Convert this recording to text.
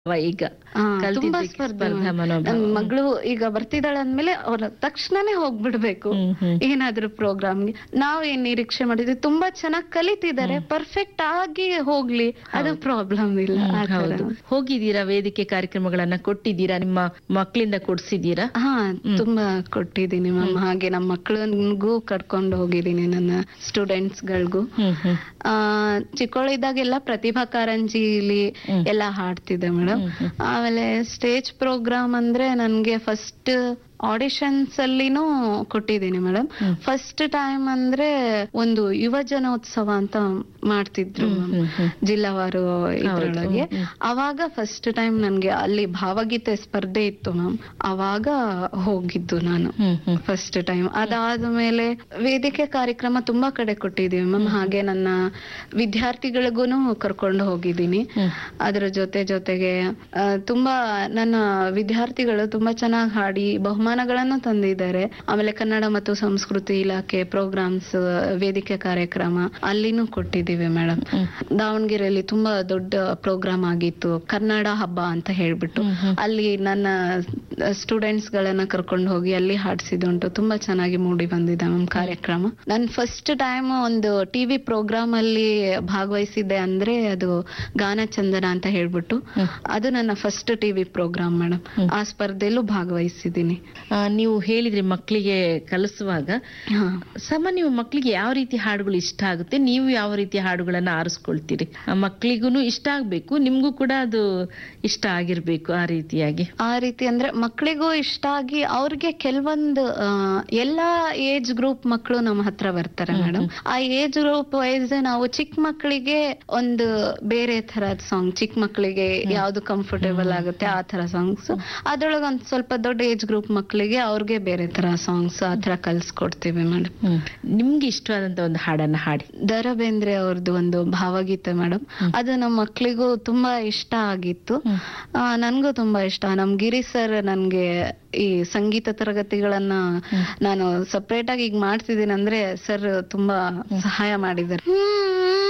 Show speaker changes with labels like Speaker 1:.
Speaker 1: ಈಗ
Speaker 2: ಆ,
Speaker 1: ಕಲ್ತಿದ್ದಕ್ಕೆ
Speaker 2: ತುಂಬಾ ಸ್ಪರ್ಧೆ
Speaker 1: ಸ್ಪರ್ಧಾ
Speaker 2: ಮಾಡ್-
Speaker 1: ಮನೋಭಾವ.
Speaker 2: ನನ್ ಮಗಳು ಈಗ ಬರ್ತಿದ್ದಾಳೆ ಅಂದ್ಮೇಲೆ ಅವ್ರ ತಕ್ಷಣನೇ ಹೋಗ್ಬಿಡ್ಬೇಕು
Speaker 1: ಹ್ಮ್, ಹ್ಮ್.
Speaker 2: ಏನಾದ್ರೂ ಪ್ರೋಗ್ರಾಮ್ಗೆ ನಾವ್ ಏನ್ ನಿರೀಕ್ಷೆ ಮಾಡಿದ್ವಿ ತುಂಬಾ ಚೆನ್ನಾಗ್ ಕಲಿತಿದ್ದಾರೆ ಪರ್ಫೆಕ್ಟ್ ಆಗಿ ಹೋಗ್ಲಿ ಅದು ಪ್ರಾಬ್ಲಮ್ ಇಲ್ಲ
Speaker 1: ಹ್ಮ್,
Speaker 2: ಆ ತರ.
Speaker 1: ಹೌದು ಹೋಗಿದ್ದೀರಾ ವೇದಿಕೆ ಕಾರ್ಯಕ್ರಮಗಳನ್ನ ಕೊಟ್ಟಿದ್ದೀರಾ ನಿಮ್ಮ ಮಕ್ಕಳಿಂದ ಕೊಡ್ಸಿದ್ದೀರಾ
Speaker 2: ಹಾ ತುಂಬಾ ಕೊಟ್ಟಿದ್ದೀನಿ ಮ್ಯಾಮ್ ಹಾಗೆ ನಮ್ಮ ಮಕ್ಕಳಿಗೂ ಕರ್ಕೊಂಡು ಹೋಗಿದ್ದೀನಿ ನನ್ನ ಸ್ಟೂಡೆಂಟ್ಸ್ ಗಳಿಗೂ
Speaker 1: ಹ್ಮ್ ಹ್ಮ್
Speaker 2: ಆ ಚಿಕ್ಕವಳಿದ್ದಾಗೆಲ್ಲ ಪ್ರತಿಭಾ ಕಾರಂಜಿಲಿ
Speaker 1: ಹ್ಮ್.
Speaker 2: ಎಲ್ಲ ಹಾಡ್ತಿದ್ದೆ ಮೇಡಮ್
Speaker 1: ಹ್ಮ್, ಹ್ಮ್.
Speaker 2: ಆಮೇಲೆ ಸ್ಟೇಜ್ ಪ್ರೋಗ್ರಾಮ್ ಅಂದ್ರೆ ನನ್ಗೆ ಫಸ್ಟ್ ಆಡಿಷನ್ಸ್ ಅಲ್ಲಿನೂ ಕೊಟ್ಟಿದ್ದೀನಿ ಮೇಡಮ್
Speaker 1: ಹ್ಮ್.
Speaker 2: ಫಸ್ಟ್ ಟೈಮ್ ಅಂದ್ರೆ ಒಂದು ಯುವ ಜನೋತ್ಸವ ಅಂತ ಮಾಡ್ತಿದ್ರು
Speaker 1: ಹ್ಮ್,
Speaker 2: ma'am.
Speaker 1: ಹ್ಮ್, ಹ್ಮ್.
Speaker 2: ಜಿಲ್ಲಾವಾರು ಇದ್ರೊಳಗೆ
Speaker 1: ಹ್ಮ್, ಹ್ಮ್.
Speaker 2: ಅವಾಗ ಫಸ್ಟ್ ಟೈಮ್ ನನ್ಗೆ ಅಲ್ಲಿ ಭಾವಗೀತೆ ಸ್ಪರ್ಧೆ ಇತ್ತು ಮ್ಯಾಮ್ ಅವಾಗ ಹೋಗಿದ್ದು ನಾನು
Speaker 1: ಹ್ಮ್ ಹ್ಮ್
Speaker 2: ಫಸ್ಟ್ ಟೈಮ್ ಅದಾದ್ಮೇಲೆ ವೇದಿಕೆ ಕಾರ್ಯಕ್ರಮ ತುಂಬಾ ಕಡೆ ಕೊಟ್ಟಿದೀವಿ ಮ್ಯಾಮ್ ಹಾಗೆ ನನ್ನ ವಿದ್ಯಾರ್ಥಿಗಳಿಗೂನು ಕರ್ಕೊಂಡು ಹೋಗಿದ್ದೀನಿ
Speaker 1: ಹ್ಮ್.
Speaker 2: ಅದ್ರ ಜೊತೆ ಜೊತೆಗೆ ಆ, ತುಂಬಾ ನನ್ನ ವಿದ್ಯಾರ್ಥಿಗಳು ತುಂಬಾ ಚೆನ್ನಾಗಿ ಹಾಡಿ ಬಹುಮಾನಗಳನ್ನು ತಂದಿದ್ದಾರೆ ಆಮೇಲೆ ಕನ್ನಡ ಮತ್ತು ಸಂಸ್ಕೃತಿ ಇಲಾಖೆ ಪ್ರೋಗ್ರಾಮ್ಸ್ ವೇದಿಕೆ ಕಾರ್ಯಕ್ರಮ ಅಲ್ಲಿನೂ ಕೊಟ್ಟಿದ್ದೀವಿ ಮೇಡಮ್
Speaker 1: ಹ್ಮ್.
Speaker 2: ದಾವಣಗೆರೆಯಲ್ಲಿ ತುಂಬಾ ದೊಡ್ಡ ಪ್ರೋಗ್ರಾಮ್ ಆಗಿತ್ತು ಕನ್ನಡ ಹಬ್ಬ ಅಂತ ಹೇಳ್ಬಿಟ್ಟು
Speaker 1: ಹ್ಮ್, ಹ್ಮ್.
Speaker 2: ಅಲ್ಲಿ ನನ್ನ ಸ್ಟೂಡೆಂಟ್ಸ್ ಗಳನ್ನ ಕರ್ಕೊಂಡು ಹೋಗಿ ಅಲ್ಲಿ ಹಾಡ್ಸಿದುಂಟು ತುಂಬಾ ಚೆನ್ನಾಗಿ ಮೂಡಿ ಬಂದಿದೆ ಮ್ಯಾಮ್ ಕಾರ್ಯಕ್ರಮ ನನ್ ಫಸ್ಟ್ ಟೈಮ್ ಒಂದು ಟಿವಿ ಪ್ರೋಗ್ರಾಮ್ ಅಲ್ಲಿ ಭಾಗವಹಿಸಿದ್ದೆ ಅಂದ್ರೆ ಅದು ಗಾನ ಚಂದನ ಅಂತ ಹೇಳ್ಬಿಟ್ಟು
Speaker 1: ಹ್ಮ್.
Speaker 2: ಅದು ನನ್ನ ಫಸ್ಟ್ ಟಿವಿ ಪ್ರೋಗ್ರಾಮ್ ಮೇಡಮ್
Speaker 1: ಹ್ಮ್.
Speaker 2: ಆ ಸ್ಪರ್ಧೆಯಲ್ಲೂ ಭಾಗವಹಿಸಿದ್ದೀನಿ
Speaker 1: ಆ, ನೀವು ಹೇಳಿದ್ರಿ ಮಕ್ಕಳಿಗೆ ಕಲಿಸುವಾಗ
Speaker 2: ಹಾ
Speaker 1: ಸಾಮಾನ್ಯ ಮಕ್ಕಳಿಗೆ ಯಾವ ರೀತಿ ಹಾಡುಗಳು ಇಷ್ಟ ಆಗುತ್ತೆ ನೀವು ಯಾವ ರೀತಿ ಹಾಡುಗಳನ್ನ ಆರಿಸ್ಕೊಳ್ತೀರಿ ಮಕ್ಕಳಿಗೂ ಇಷ್ಟ ಆಗ್ಬೇಕು ನಿಮ್ಗೂ ಕೂಡ ಅದು ಇಷ್ಟ ಆಗಿರ್ಬೇಕು ಆ ರೀತಿಯಾಗಿ
Speaker 2: ಆ ರೀತಿ ಅಂದ್ರೆ ಮಕ್ಕಳಿಗೂ ಇಷ್ಟ ಆಗಿ ಅವ್ರಿಗೆ ಕೆಲವೊಂದು ಆ, ಎಲ್ಲಾ ಏಜ್ ಗ್ರೂಪ್ ಮಕ್ಕಳು ನಮ್ಮ ಹತ್ರ ಬರ್ತಾರೆ ಮೇಡಮ್ ಆ ಏಜ್ ಗ್ರೂಪ್ ವೈಸ್ ನಾವು ಚಿಕ್ಕ ಮಕ್ಕಳಿಗೆ ಒಂದು ಬೇರೆ ತರದ್ ಸಾಂಗ್ ಚಿಕ್ಕ ಮಕ್ಕಳಿಗೆ ಯಾವ್ದು ಕಂಫರ್ಟೇಬಲ್ ಆಗುತ್ತೆ ಆ ತರ ಸಾಂಗ್ಸ್ ಅದ್ರೊಳಗೆ ಒಂದ್ ಸ್ವಲ್ಪ ದೊಡ್ಡ ಏಜ್ ಗ್ರೂಪ್ ಮಕ್ಕಳಿಗೆ ಅವ್ರಿಗೆ ಬೇರೆ ತರ ಸಾಂಗ್ಸ್ ಆ ತರ ಕಲ್ಸ್ಕೊಡ್ತೀವಿ ಮೇಡಮ್
Speaker 1: ನಿಮ್ಗೆ ಇಷ್ಟವಾದಂತ ಒಂದು ಹಾಡನ್ನ ಹಾಡಿ
Speaker 2: ದರ ಬೇಂದ್ರೆ ಅವ್ರದ್ದು ಒಂದು ಭಾವಗೀತೆ ಮೇಡಮ್ ಅದು ನಮ್ಮ ಮಕ್ಕಳಿಗೂ ತುಂಬಾ ಇಷ್ಟ ಆಗಿತ್ತು
Speaker 1: ಹ್ಮ್.
Speaker 2: ಆ, ನನ್ಗೂ ತುಂಬಾ ಇಷ್ಟ ನಮ್ ಗಿರಿ ಸರ್ ನನ್ಗೆ ಈ ಸಂಗೀತ ತರಗತಿಗಳನ್ನ ನಾನು ಸಪ್ರೇಟ್ ಆಗಿ ಈಗ ಮಾಡ್ತಿದ್ದೀನಿ ಅಂದ್ರೆ ಸರ್ ತುಂಬಾ ಸಹಾಯ ಮಾಡಿದ್ದಾರೆ